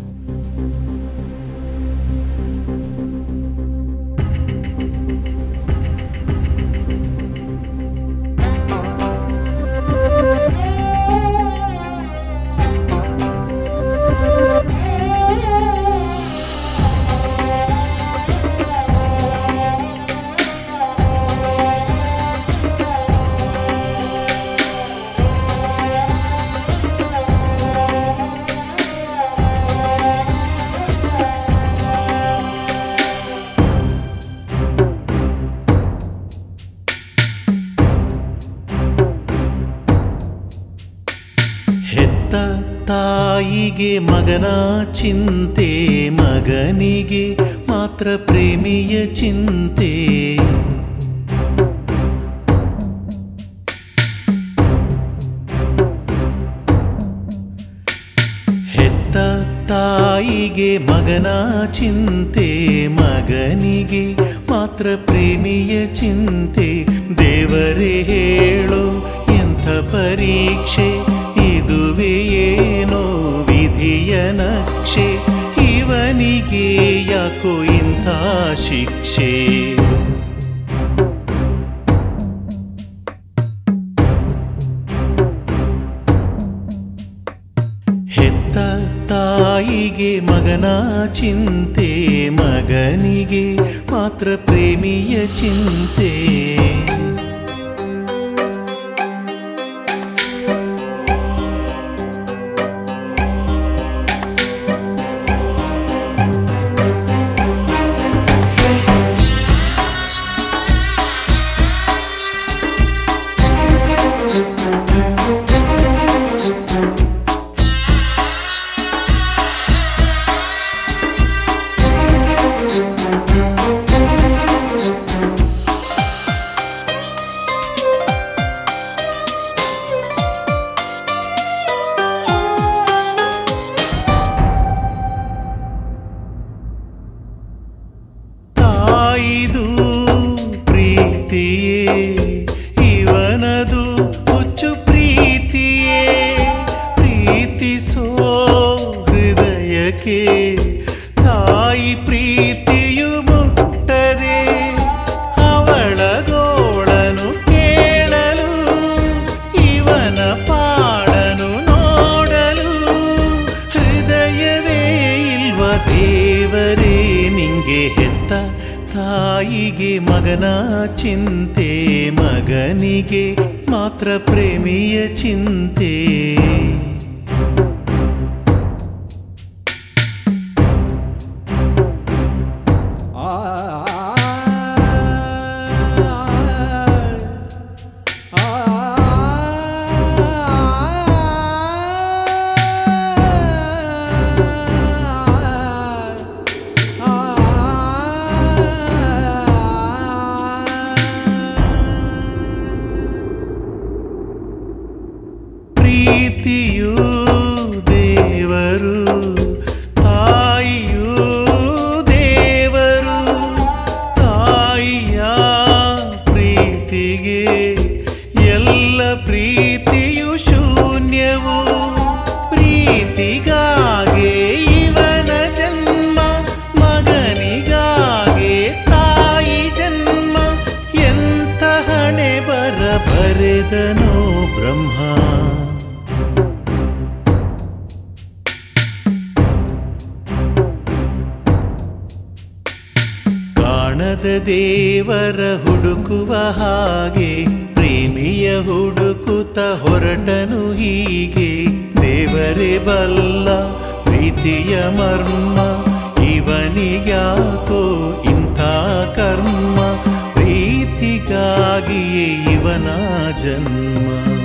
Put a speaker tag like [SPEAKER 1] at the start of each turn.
[SPEAKER 1] ಹೆತ್ತ ತಾಯಿಗೆ ಮಗನ ಚಿಂತೆ ಮಗನಿಗೆ ಮಾತ್ರ ಪ್ರೇಮಿಯ ಚಿಂತೆ ಹೆತ್ತ ತಾಯಿಗೆ ಮಗನ ಚಿಂತೆ ಮಗನಿಗೆ ಮಾತ್ರ ಪ್ರೇಮಿಯ ಚಿಂತೆ ದೇವರೇ ಹೇಳು ಎಂಥ ಪರೀಕ್ಷೆ ಇದುವೇ ಏನೋ ವಿಧಿಯ ನಕ್ಷೆ ಇವನಿಗೆ ಯಾಕೋ ಇಂಥ ಶಿಕ್ಷೆ ಹೆತ್ತ ತಾಯಿಗೆ ಮಗನ ಚಿಂತೆ ಮಗನಿಗೆ ಮಾತ್ರ ಪ್ರೇಮಿಯ ಚಿಂತೆ ತಾಯಿದು ಪ್ರೀತಿಯೇ ಇವನದು ಹುಚ್ಚು ಪ್ರೀತಿಯೇ ಪ್ರೀತಿಸೋ ಹೃದಯಕ್ಕೆ ತಾಯಿ ಪ್ರೀತಿಯು ಮುಟ್ಟದೆ ಅವಳ ಗೋಳನು ಕೇಳಲು ಇವನ ಪಾಡನು ನೋಡಲು ಹೃದಯವೇ ಇಲ್ವ ದೇವರೇ ನಿಂಗೆ ಹೆತ್ತ ತಾಯಿಗೆ ಮಗನ ಚಿಂತೆ ಮಗನಿಗೆ ಮಾತ್ರ ಪ್ರೇಮಿಯ ಚಿಂತೆ ಪ್ರೀತಿಯು ದೇವರು ತಾಯಿಯು ದೇವರು ತಾಯಿಯ ಪ್ರೀತಿಗೆ ಎಲ್ಲ ಪ್ರೀತಿಯು ಶೂನ್ಯವು ಪ್ರೀತಿಗಾಗೆ ಇವನ ಜನ್ಮ ಮಗನಿಗಾಗೆ ತಾಯಿ ಜನ್ಮ ಎಂತ ಹಣೆ ಬರ ಬರೆದನೋ ಬ್ರಹ್ಮ ಕಾಣದ ದೇವರ ಹುಡುಕುವ ಹಾಗೆ ಪ್ರೇಮಿಯ ಹುಡುಕುತ್ತ ಹೊರಟನು ಹೀಗೆ ದೇವರೇ ಬಲ್ಲ ಪ್ರೀತಿಯ ಮರ್ಮ ಇವನಿಗ್ಯಾಕೋ ಇಂಥ ಕರ್ಮ ಪ್ರೀತಿಗಾಗಿಯೇ ಇವನ ಜನ್ಮ